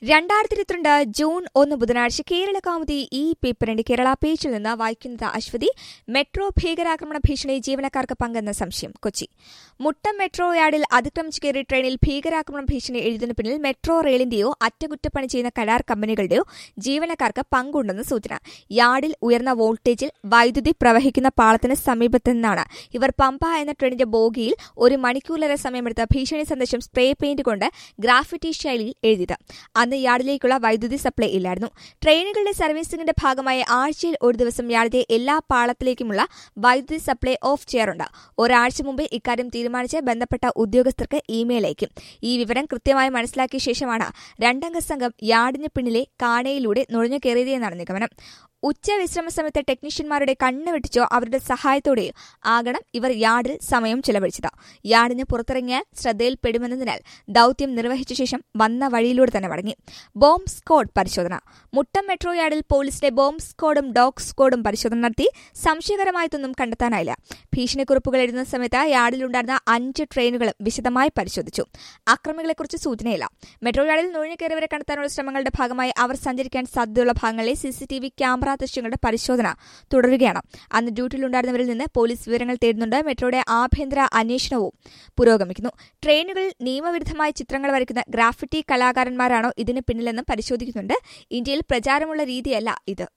രണ്ടായിരത്തി ഇരുപത്തിരണ്ട് ജൂൺ ഒന്ന് ബുധനാഴ്ച കേരള കൗമുദി ഈ പേപ്പറിന്റെ കേരള പേജിൽ നിന്ന് വായിക്കുന്നത് അശ്വതി മെട്രോ ഭീകരാക്രമണ ഭീഷണി ജീവനക്കാർക്ക് പങ്കെന്ന സംശയം കൊച്ചി മുട്ടം മെട്രോ യാർഡിൽ അതിക്രമിച്ചു കയറിയ ട്രെയിനിൽ ഭീകരാക്രമണ ഭീഷണി എഴുതുന്ന പിന്നിൽ മെട്രോ റെയിലിന്റെയോ അറ്റകുറ്റപ്പണി ചെയ്യുന്ന കരാർ കമ്പനികളുടെയോ ജീവനക്കാർക്ക് പങ്കുണ്ടെന്ന് സൂചന യാർഡിൽ ഉയർന്ന വോൾട്ടേജിൽ വൈദ്യുതി പ്രവഹിക്കുന്ന പാളത്തിന് സമീപത്ത് നിന്നാണ് ഇവർ പമ്പ എന്ന ട്രെയിനിന്റെ ബോഗിയിൽ ഒരു മണിക്കൂറിലേറെ സമയമെടുത്ത ഭീഷണി സന്ദേശം സ്പ്രേ പെയിന്റ് കൊണ്ട് ഗ്രാഫിറ്റി ശൈലിയിൽ എഴുതിയത് അന്ന് യാർഡിലേക്കുള്ള വൈദ്യുതി സപ്ലൈ ഇല്ലായിരുന്നു ട്രെയിനുകളുടെ സർവീസിംഗിന്റെ ഭാഗമായി ആഴ്ചയിൽ ഒരു ദിവസം യാർഡിലെ എല്ലാ പാളത്തിലേക്കുമുള്ള വൈദ്യുതി സപ്ലൈ ഓഫ് ചെയ്യാറുണ്ട് ഒരാഴ്ച മുമ്പ് ഇക്കാര്യം തീരുമാനിച്ച് ബന്ധപ്പെട്ട ഉദ്യോഗസ്ഥർക്ക് ഇമെയിൽ അയക്കും ഈ വിവരം കൃത്യമായി മനസ്സിലാക്കിയ ശേഷമാണ് രണ്ടംഗ സംഘം യാർഡിന് പിന്നിലെ കാണയിലൂടെ നുഴഞ്ഞു കയറിയതെന്നാണ് നിഗമനം ഉച്ച വിശ്രമ സമയത്ത് ടെക്നീഷ്യന്മാരുടെ കണ്ണ് വെട്ടിച്ചോ അവരുടെ സഹായത്തോടെയോ ആകണം ഇവർ യാർഡിൽ സമയം ചെലവഴിച്ചത് യാർഡിന് പുറത്തിറങ്ങിയാൽ ശ്രദ്ധയിൽപ്പെടുമെന്നതിനാൽ ദൌത്യം നിർവഹിച്ച ശേഷം വന്ന വഴിയിലൂടെ തന്നെ മടങ്ങി ബോംബ് സ്ക്വാഡ് പരിശോധന മുട്ടം മെട്രോ യാർഡിൽ പോലീസിന്റെ ബോംബ് സ്ക്വാഡും ഡോഗ് സ്ക്വാഡും പരിശോധന നടത്തി സംശയകരമായിട്ടൊന്നും കണ്ടെത്താനായില്ല ഭീഷണിക്കുറിപ്പുകൾ എഴുതുന്ന സമയത്ത് യാർഡിലുണ്ടായിരുന്ന അഞ്ച് ട്രെയിനുകളും വിശദമായി പരിശോധിച്ചു അക്രമികളെക്കുറിച്ച് സൂചനയില്ല മെട്രോ യാർഡിൽ നുഴഞ്ഞുകയറിയവരെ കണ്ടെത്താനുള്ള ശ്രമങ്ങളുടെ ഭാഗമായി അവർ സഞ്ചരിക്കാൻ സാധ്യതയുള്ള ഭാഗങ്ങളിലെ സിസിടിവി ക്യാമറ ദൃശ്യങ്ങളുടെ പരിശോധന തുടരുകയാണ് അന്ന് ഡ്യൂട്ടിയിലുണ്ടായിരുന്നവരിൽ നിന്ന് പോലീസ് വിവരങ്ങൾ തേടുന്നുണ്ട് മെട്രോയുടെ ആഭ്യന്തര അന്വേഷണവും പുരോഗമിക്കുന്നു ട്രെയിനുകളിൽ നിയമവിരുദ്ധമായി ചിത്രങ്ങൾ വരയ്ക്കുന്ന ഗ്രാഫിറ്റി കലാകാരന്മാരാണോ ഇതിന് പിന്നിലെന്ന് പരിശോധിക്കുന്നുണ്ട് ഇന്ത്യയിൽ പ്രചാരമുള്ള രീതിയല്ല ഇത്